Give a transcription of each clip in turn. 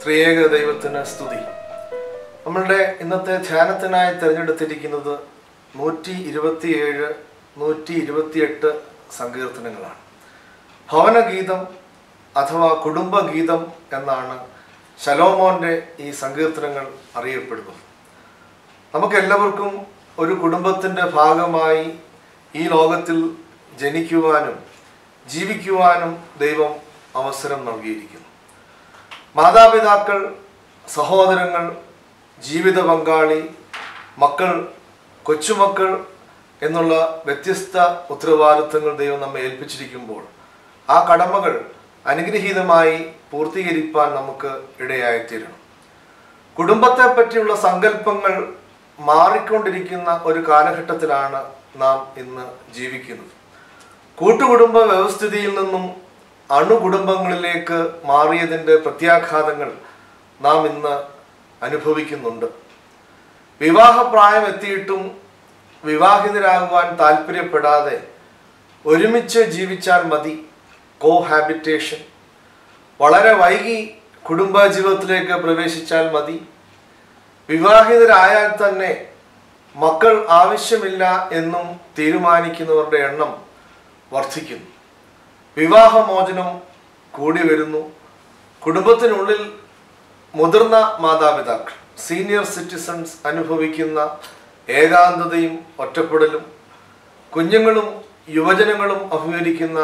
ത്രിയേക ദൈവത്തിന് സ്തുതി നമ്മളുടെ ഇന്നത്തെ ധ്യാനത്തിനായി തിരഞ്ഞെടുത്തിരിക്കുന്നത് നൂറ്റി ഇരുപത്തിയേഴ് നൂറ്റി ഇരുപത്തിയെട്ട് സങ്കീർത്തനങ്ങളാണ് ഭവനഗീതം അഥവാ കുടുംബഗീതം എന്നാണ് ശലോമോന്റെ ഈ സങ്കീർത്തനങ്ങൾ അറിയപ്പെടുന്നത് നമുക്കെല്ലാവർക്കും ഒരു കുടുംബത്തിൻ്റെ ഭാഗമായി ഈ ലോകത്തിൽ ജനിക്കുവാനും ജീവിക്കുവാനും ദൈവം അവസരം നൽകിയിരിക്കുന്നു മാതാപിതാക്കൾ സഹോദരങ്ങൾ ജീവിത പങ്കാളി മക്കൾ കൊച്ചുമക്കൾ എന്നുള്ള വ്യത്യസ്ത ഉത്തരവാദിത്തങ്ങൾ ദൈവം നമ്മെ ഏൽപ്പിച്ചിരിക്കുമ്പോൾ ആ കടമകൾ അനുഗ്രഹീതമായി പൂർത്തീകരിക്കാൻ നമുക്ക് ഇടയായിത്തീരണം കുടുംബത്തെ പറ്റിയുള്ള സങ്കല്പങ്ങൾ മാറിക്കൊണ്ടിരിക്കുന്ന ഒരു കാലഘട്ടത്തിലാണ് നാം ഇന്ന് ജീവിക്കുന്നത് കൂട്ടുകുടുംബ വ്യവസ്ഥിതിയിൽ നിന്നും അണുകുടുംബങ്ങളിലേക്ക് മാറിയതിൻ്റെ പ്രത്യാഘാതങ്ങൾ നാം ഇന്ന് അനുഭവിക്കുന്നുണ്ട് വിവാഹപ്രായം എത്തിയിട്ടും വിവാഹിതരാകുവാൻ താല്പര്യപ്പെടാതെ ഒരുമിച്ച് ജീവിച്ചാൽ മതി കോഹാബിറ്റേഷൻ വളരെ വൈകി കുടുംബജീവിതത്തിലേക്ക് പ്രവേശിച്ചാൽ മതി വിവാഹിതരായാൽ തന്നെ മക്കൾ ആവശ്യമില്ല എന്നും തീരുമാനിക്കുന്നവരുടെ എണ്ണം വർദ്ധിക്കുന്നു വിവാഹമോചനം കൂടി വരുന്നു കുടുംബത്തിനുള്ളിൽ മുതിർന്ന മാതാപിതാക്കൾ സീനിയർ സിറ്റിസൺസ് അനുഭവിക്കുന്ന ഏകാന്തതയും ഒറ്റപ്പെടലും കുഞ്ഞുങ്ങളും യുവജനങ്ങളും അഭിമുഖീകരിക്കുന്ന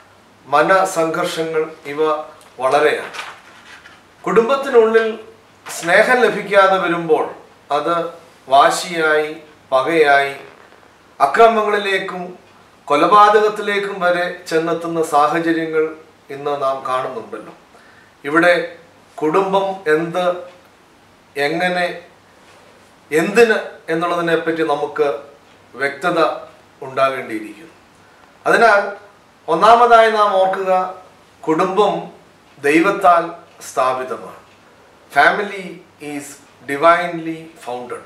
മനസംഘർഷങ്ങൾ ഇവ വളരെയാണ് കുടുംബത്തിനുള്ളിൽ സ്നേഹം ലഭിക്കാതെ വരുമ്പോൾ അത് വാശിയായി പകയായി അക്രമങ്ങളിലേക്കും കൊലപാതകത്തിലേക്കും വരെ ചെന്നെത്തുന്ന സാഹചര്യങ്ങൾ ഇന്ന് നാം കാണുന്നുണ്ടല്ലോ ഇവിടെ കുടുംബം എന്ത് എങ്ങനെ എന്തിന് എന്നുള്ളതിനെ പറ്റി നമുക്ക് വ്യക്തത ഉണ്ടാകേണ്ടിയിരിക്കുന്നു അതിനാൽ ഒന്നാമതായി നാം ഓർക്കുക കുടുംബം ദൈവത്താൽ സ്ഥാപിതമാണ് ഫാമിലി ഈസ് ഡിവൈൻലി ഫൗണ്ടഡ്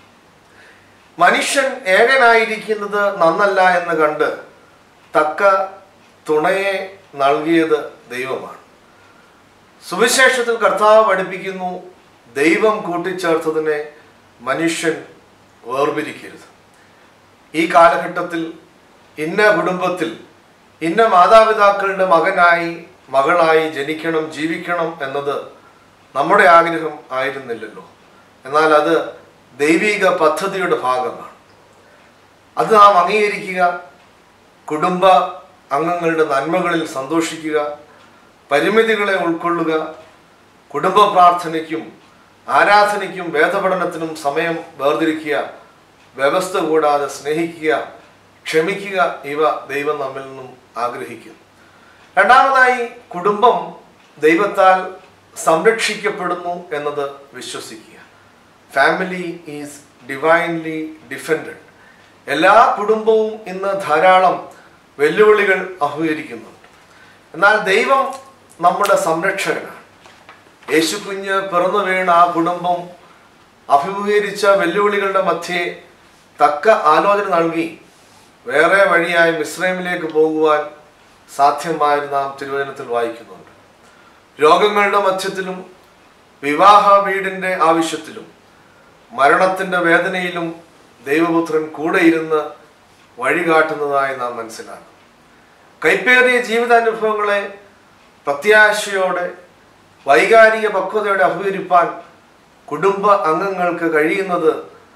മനുഷ്യൻ ഏകനായിരിക്കുന്നത് നന്നല്ല എന്ന് കണ്ട് തക്ക തുണയെ നൽകിയത് ദൈവമാണ് സുവിശേഷത്തിൽ കർത്താവ് പഠിപ്പിക്കുന്നു ദൈവം കൂട്ടിച്ചേർത്തതിനെ മനുഷ്യൻ വേർപിരിക്കരുത് ഈ കാലഘട്ടത്തിൽ ഇന്ന കുടുംബത്തിൽ ഇന്ന മാതാപിതാക്കളുടെ മകനായി മകളായി ജനിക്കണം ജീവിക്കണം എന്നത് നമ്മുടെ ആഗ്രഹം ആയിരുന്നില്ലല്ലോ എന്നാൽ അത് ദൈവിക പദ്ധതിയുടെ ഭാഗമാണ് അത് നാം അംഗീകരിക്കുക കുടുംബ അംഗങ്ങളുടെ നന്മകളിൽ സന്തോഷിക്കുക പരിമിതികളെ ഉൾക്കൊള്ളുക കുടുംബ പ്രാർത്ഥനയ്ക്കും ആരാധനയ്ക്കും വേദപഠനത്തിനും സമയം വേർതിരിക്കുക വ്യവസ്ഥ കൂടാതെ സ്നേഹിക്കുക ക്ഷമിക്കുക ഇവ ദൈവം നമ്മിൽ നിന്നും ആഗ്രഹിക്കുന്നു രണ്ടാമതായി കുടുംബം ദൈവത്താൽ സംരക്ഷിക്കപ്പെടുന്നു എന്നത് വിശ്വസിക്കുക ഫാമിലി ഈസ് ഡിവൈൻലി ഡിഫൻഡഡ് എല്ലാ കുടുംബവും ഇന്ന് ധാരാളം വെല്ലുവിളികൾ അഭിമുഖീകരിക്കുന്നുണ്ട് എന്നാൽ ദൈവം നമ്മുടെ സംരക്ഷകനാണ് യേശു കുഞ്ഞ് പിറന്നു വീണ ആ കുടുംബം അഭിമുഖീകരിച്ച വെല്ലുവിളികളുടെ മധ്യേ തക്ക ആലോചന നൽകി വേറെ വഴിയായി മിശ്രമിലേക്ക് പോകുവാൻ സാധ്യമായത് നാം തിരുവചനത്തിൽ വായിക്കുന്നുണ്ട് രോഗങ്ങളുടെ മധ്യത്തിലും വിവാഹ വീടിൻ്റെ ആവശ്യത്തിലും മരണത്തിൻ്റെ വേദനയിലും ദൈവപുത്രൻ കൂടെ ഇരുന്ന് വഴികാട്ടുന്നതായി നാം മനസ്സിലാക്കും കൈപ്പേറിയ ജീവിതാനുഭവങ്ങളെ പ്രത്യാശയോടെ വൈകാരിക പക്വതയോടെ അഭിമുഖീകരിപ്പാൻ കുടുംബ അംഗങ്ങൾക്ക് കഴിയുന്നത്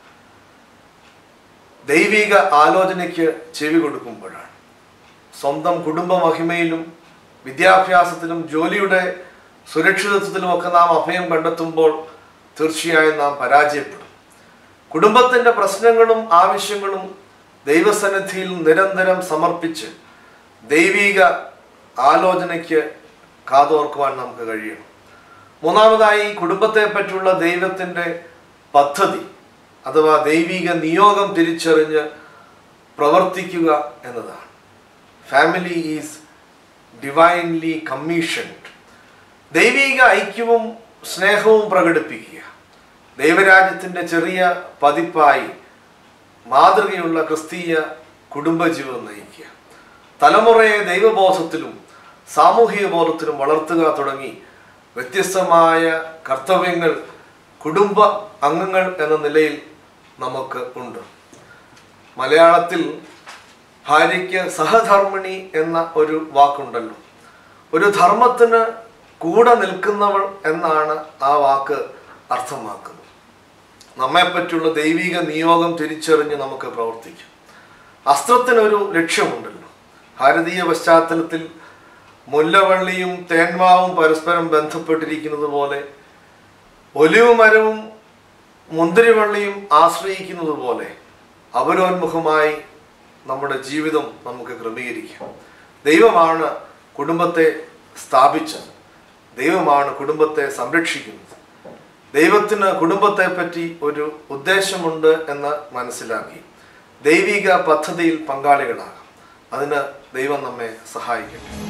ദൈവിക ആലോചനയ്ക്ക് ചെവി കൊടുക്കുമ്പോഴാണ് സ്വന്തം കുടുംബ മഹിമയിലും വിദ്യാഭ്യാസത്തിലും ജോലിയുടെ സുരക്ഷിതത്വത്തിലും ഒക്കെ നാം അഭയം കണ്ടെത്തുമ്പോൾ തീർച്ചയായും നാം പരാജയപ്പെടും കുടുംബത്തിൻ്റെ പ്രശ്നങ്ങളും ആവശ്യങ്ങളും ദൈവസന്നിധിയിൽ നിരന്തരം സമർപ്പിച്ച് ദൈവിക ആലോചനയ്ക്ക് കാതോർക്കുവാൻ നമുക്ക് കഴിയണം മൂന്നാമതായി കുടുംബത്തെ പറ്റിയുള്ള ദൈവത്തിൻ്റെ പദ്ധതി അഥവാ ദൈവിക നിയോഗം തിരിച്ചറിഞ്ഞ് പ്രവർത്തിക്കുക എന്നതാണ് ഫാമിലി ഈസ് ഡിവൈൻലി കമ്മീഷൻഡ് ദൈവിക ഐക്യവും സ്നേഹവും പ്രകടിപ്പിക്കുക ദൈവരാജ്യത്തിൻ്റെ ചെറിയ പതിപ്പായി മാതൃകയുള്ള ക്രിസ്തീയ കുടുംബജീവിതം നയിക്കുക തലമുറയെ ദൈവബോധത്തിലും സാമൂഹിക ബോധത്തിലും വളർത്തുക തുടങ്ങി വ്യത്യസ്തമായ കർത്തവ്യങ്ങൾ കുടുംബ അംഗങ്ങൾ എന്ന നിലയിൽ നമുക്ക് ഉണ്ട് മലയാളത്തിൽ ഭാര്യയ്ക്ക് സഹധർമ്മിണി എന്ന ഒരു വാക്കുണ്ടല്ലോ ഒരു ധർമ്മത്തിന് കൂടെ നിൽക്കുന്നവൾ എന്നാണ് ആ വാക്ക് അർത്ഥമാക്കുന്നത് നമ്മെപ്പറ്റിയുള്ള ദൈവിക നിയോഗം തിരിച്ചറിഞ്ഞ് നമുക്ക് പ്രവർത്തിക്കാം അസ്ത്രത്തിനൊരു ലക്ഷ്യമുണ്ടല്ലോ ഭാരതീയ പശ്ചാത്തലത്തിൽ മുല്ലവള്ളിയും തേന്മാവും പരസ്പരം ബന്ധപ്പെട്ടിരിക്കുന്നത് പോലെ ഒലിവ് മരവും മുന്തിരിവള്ളിയും ആശ്രയിക്കുന്നത് പോലെ അവരോന്മുഖമായി നമ്മുടെ ജീവിതം നമുക്ക് ക്രമീകരിക്കാം ദൈവമാണ് കുടുംബത്തെ സ്ഥാപിച്ചത് ദൈവമാണ് കുടുംബത്തെ സംരക്ഷിക്കുന്നത് ദൈവത്തിന് കുടുംബത്തെ പറ്റി ഒരു ഉദ്ദേശമുണ്ട് എന്ന് മനസ്സിലാക്കി ദൈവിക പദ്ധതിയിൽ പങ്കാളികളാകാം അതിന് ദൈവം നമ്മെ സഹായിക്കട്ടെ